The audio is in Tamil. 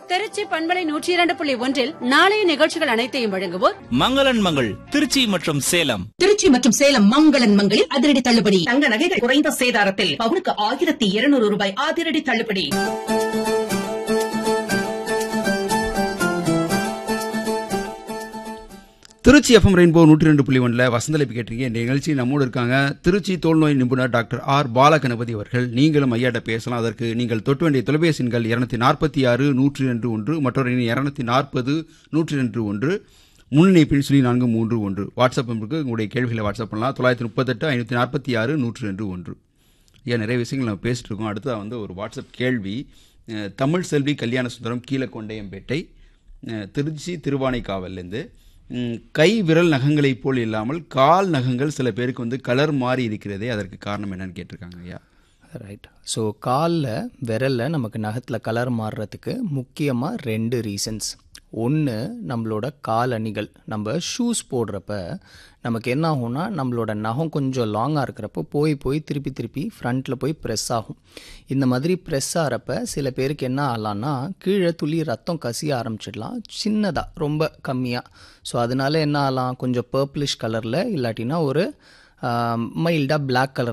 திருச்சி பண்பலை நூற்றி இரண்டு புள்ளி ஒன்றில் நாளைய நிகழ்ச்சிகள் அனைத்தையும் வழங்குவோர் மங்களன் மங்கள் திருச்சி மற்றும் சேலம் திருச்சி மற்றும் சேலம் மங்களன் மங்களில் அதிரடி தள்ளுபடி தங்க நகைகள் குறைந்த சேதாரத்தில் பவுனுக்கு ஆயிரத்தி இருநூறு ரூபாய் அதிரடி தள்ளுபடி திருச்சி எஃப்எம் ரெயின்போ நூற்றி ரெண்டு புள்ளி ஒன்றில் வசந்தலைப்பு கேட்டிருக்கீங்க இந்த நிகழ்ச்சி நம்மோடு இருக்காங்க திருச்சி தோல்நோய் நிபுணர் டாக்டர் ஆர் பாலகணபதி அவர்கள் நீங்களும் ஐயாட்ட பேசலாம் அதற்கு நீங்கள் தொட்டு வேண்டிய தொலைபேசி எண்கள் இரநூத்தி நாற்பத்தி ஆறு நூற்றி ரெண்டு ஒன்று மற்றொரு எண் இரநூத்தி நாற்பது நூற்றி ரெண்டு ஒன்று முன்னிணைப்பின் சொல்லி நான்கு மூன்று ஒன்று வாட்ஸ்அப் நம்பருக்கு உங்களுடைய கேள்விகளை வாட்ஸ்அப் பண்ணலாம் தொள்ளாயிரத்தி முப்பத்தெட்டு ஐநூற்றி நாற்பத்தி ஆறு நூற்றி ரெண்டு ஒன்று ஏன் நிறைய விஷயங்கள் நம்ம பேசிட்டு இருக்கோம் அடுத்ததாக வந்து ஒரு வாட்ஸ்அப் கேள்வி அஹ், தமிழ் செல்வி கல்யாண சுந்தரம் கீழக்கொண்டையம்பேட்டை அஹ், திருச்சி திருவானைக்காவல்லேருந்து ம், கை விரல் நகங்களைப் போல் இல்லாமல் கால் நகங்கள் சில பேருக்கு வந்து கலர் மாறி இருக்கிறதே அதற்கு காரணம் என்னன்னு கேட்டிருக்காங்க ஐயா ரைட் ஸோ காலில் விரலில் நமக்கு நகத்தில் கலர் மாறுறதுக்கு முக்கியமாக ரெண்டு ரீசன்ஸ் ஒன்று நம்மளோட கால் அணிகள் நம்ம ஷூஸ் போடுறப்ப நமக்கு என்ன ஆகும்னா நம்மளோட நகம் கொஞ்சம் லாங்காக இருக்கிறப்போ போய் போய் திருப்பி திருப்பி ஃப்ரண்ட்டில் போய் ப்ரெஸ் ஆகும் இந்த மாதிரி ப்ரெஸ் ஆகிறப்ப சில பேருக்கு என்ன ஆகலான்னா கீழே துளி ரத்தம் கசிய ஆரம்பிச்சிடலாம் சின்னதாக ரொம்ப கம்மியாக ஸோ அதனால என்ன ஆகலாம் கொஞ்சம் பர்ப்ளிஷ் கலரில் இல்லாட்டினா ஒரு மைல்டாக Black கலர்